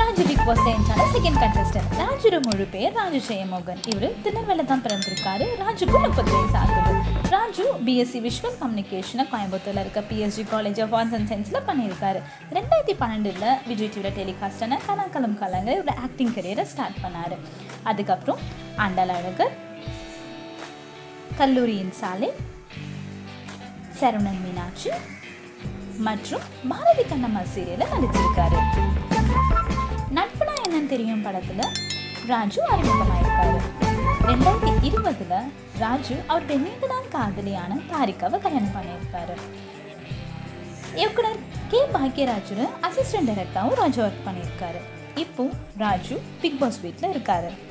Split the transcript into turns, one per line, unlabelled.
Raju Bigg Boss என்ட்ரான second contestant ராஜுட முழு பேர் ராஜு ஜெயமோகன் இவர் திருநெல்வேலியில் தான் பிறந்திருக்காரு ராஜுக்கு முப்பது வயசு ஆகுது ராஜு பிஎஸ்சி விஷுவல் கம்யூனிகேஷனை கோயம்புத்தூர்ல இருக்க PSG college of arts and சயின்ஸில் பண்ணியிருக்காரு ரெண்டாயிரத்தி பன்னெண்டில் விஜய் டிவியில் டெலிகாஸ்டான கலாக்கலம் கலங்க இவரோட ஆக்டிங் கரியரை ஸ்டார்ட் பண்ணார் அதுக்கப்புறம் ஆண்டாள் அழகர் கல்லூரியின் சாலை சரவணன் மீனாட்சி மற்றும் பாரதி கண்ணம்மா சீரியலில் நடிச்சிருக்காரு நட்புனா என்னன்னு தெரியும் படத்துல ராஜு அறிமுகமாயிருக்காரு ரெண்டாயிரத்தி இருபதுல ராஜு அவருடைய நீண்ட நாள் காதலியான தாரிகாவை கல்யாணம் பண்ணியிருக்காரு இயக்குனர் கே பாக்யராஜுடன் அசிஸ்டன்ட் டைரக்டராகவும் ராஜு ஒர்க் பண்ணியிருக்காரு இப்போ ராஜு பிக் பாஸ் வீட்டில் இருக்காரு